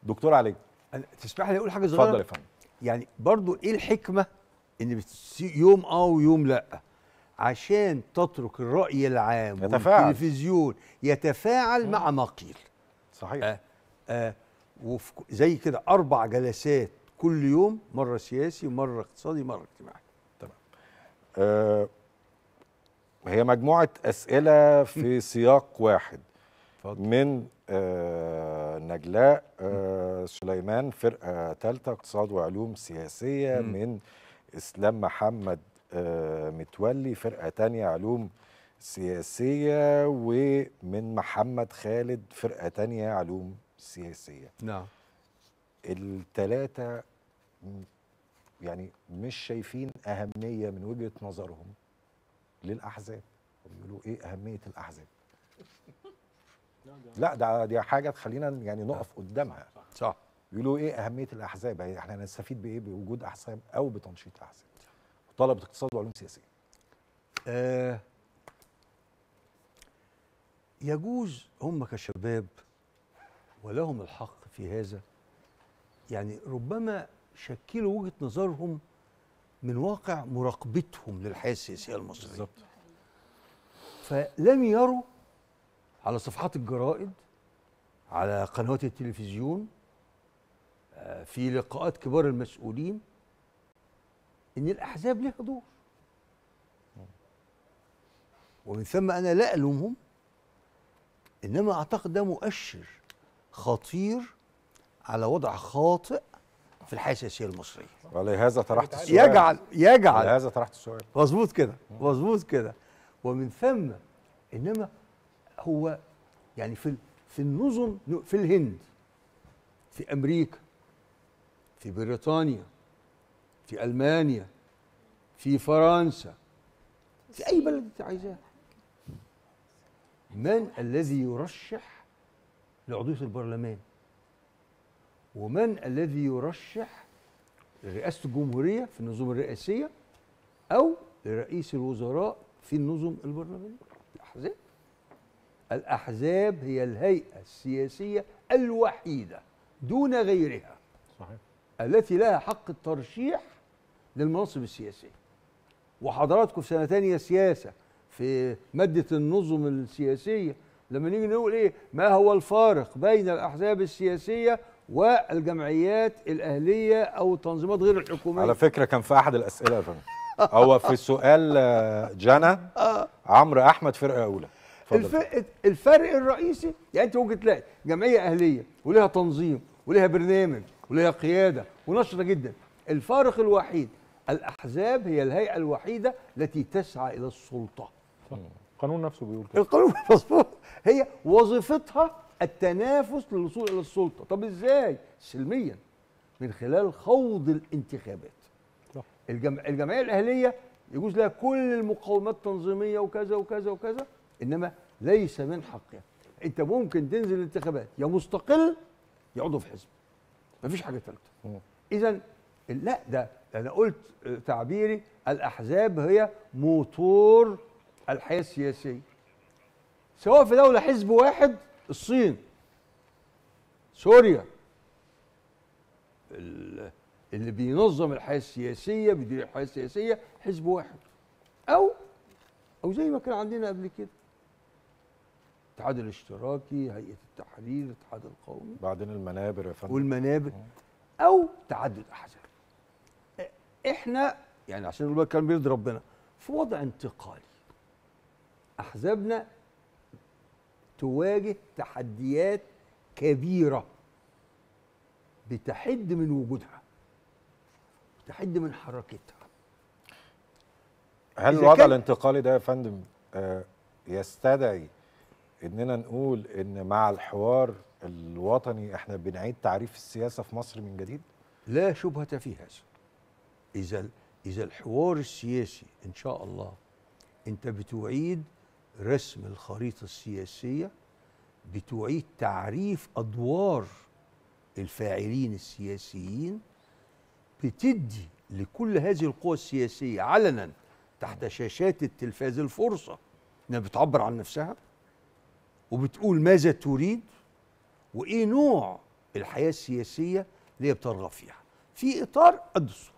دكتور علي أنا تسمح لي اقول حاجه صغيره اتفضل يا فندم يعني برضو ايه الحكمه ان بتسي- يوم اه ويوم لا عشان تترك الراي العام يتفاعل. والتلفزيون يتفاعل مع ما قيل صحيح آه آه وفي ك- زي كده اربع جلسات كل يوم مره سياسي ومره اقتصادي مره اجتماعي آه هي مجموعة أسئلة في سياق واحد اتفضل. من آه نجلاء آه سليمان فرقة ثالثة اقتصاد وعلوم سياسية مم. من إسلام محمد آه متولي فرقة تانية علوم سياسية ومن محمد خالد فرقة تانية علوم سياسية نعم التلاتة م- يعني مش شايفين أهمية من وجهة نظرهم للأحزاب بيقولوا إيه أهمية الأحزاب لا ده دي حاجة تخلينا يعني نقف قدامها صح بيقولوا إيه أهمية الأحزاب يعني إحنا هنستفيد بإيه بوجود أحزاب أو بتنشيط أحزاب طلبة اقتصاد وعلوم سياسية آه يجوز هم كشباب ولهم الحق في هذا يعني ربما شكلوا وجهة نظرهم من واقع مراقبتهم للحياة السياسية المصرية بالظبط فلم يروا على صفحات الجرائد على قنوات التلفزيون آه، في لقاءات كبار المسؤولين ان الاحزاب لها دور ومن ثم انا لا الومهم انما اعتقد ده مؤشر خطير على وضع خاطئ في الحياه السياسيه المصريه ولهذا طرحت السؤال يجعل يجعل ولهذا طرحت السؤال مظبوط كده مظبوط كده ومن ثم انما هو يعني في في النظم في الهند في امريكا في بريطانيا في المانيا في فرنسا في اي بلد انت عايزاه من الذي يرشح لعضويه البرلمان ومن الذي يرشح لرئاسه الجمهوريه في النظم الرئاسيه او لرئيس الوزراء في النظم البرلمانيه الاحزاب الاحزاب هي الهيئه السياسيه الوحيده دون غيرها صحيح التي لها حق الترشيح للمناصب السياسيه وحضراتكم في سنه تانية سياسه في ماده النظم السياسيه لما نيجي نقول ايه ما هو الفارق بين الاحزاب السياسيه والجمعيات الاهليه او التنظيمات غير الحكوميه على فكرة كان في أحد الأسئلة يا فندم هو في سؤال آه، جنى عمرو أحمد فرقة أولى اتفضل الف... الفرق الرئيسي يعني انت ممكن تلاقي جمعيه اهليه ولها تنظيم ولها برنامج ولها قياده ونشطه جدا الفارق الوحيد الاحزاب هي الهيئه الوحيده التي تسعى الى السلطه القانون نفسه بيقول كده القانون مظبوط هي وظيفتها التنافس للوصول الى السلطه طب ازاي سلميا من خلال خوض الانتخابات صح. الجم... الجمعيه الاهليه يجوز لها كل المقاومات التنظيميه وكذا وكذا وكذا انما ليس من حقها انت ممكن تنزل الانتخابات يا مستقل يا عضو في حزب مفيش حاجه ثالثه مم. اذا لا ده انا قلت تعبيري الاحزاب هي موتور الحياه السياسيه سواء في دوله حزب واحد الصين سوريا ال- اللي بينظم الحياه السياسيه بيدير الحياه السياسيه حزب واحد او او زي ما كان عندنا قبل كده الاتحاد الاشتراكي هيئه التحرير الاتحاد القومي بعدين المنابر يا فندم والمنابر او تعدد احزاب احنا يعني عشان نقول كان بيرضي ربنا في وضع انتقالي احزابنا تواجه تحديات كبيره بتحد من وجودها بتحد من حركتها هل إذا الوضع كان- الانتقالي ده يا فندم آه، يستدعي اننا نقول ان مع الحوار الوطني احنا بنعيد تعريف السياسه في مصر من جديد؟ لا شبهة في هذا إذا إذا الحوار السياسي إن شاء الله أنت بتعيد رسم الخريطة السياسية بتعيد تعريف أدوار الفاعلين السياسيين بتدي لكل هذه القوى السياسية علنا تحت شاشات التلفاز الفرصة إنها بتعبر عن نفسها وبتقول ماذا تريد وإيه نوع الحياه السياسيه اللي هي بترغب فيها في اطار الدستور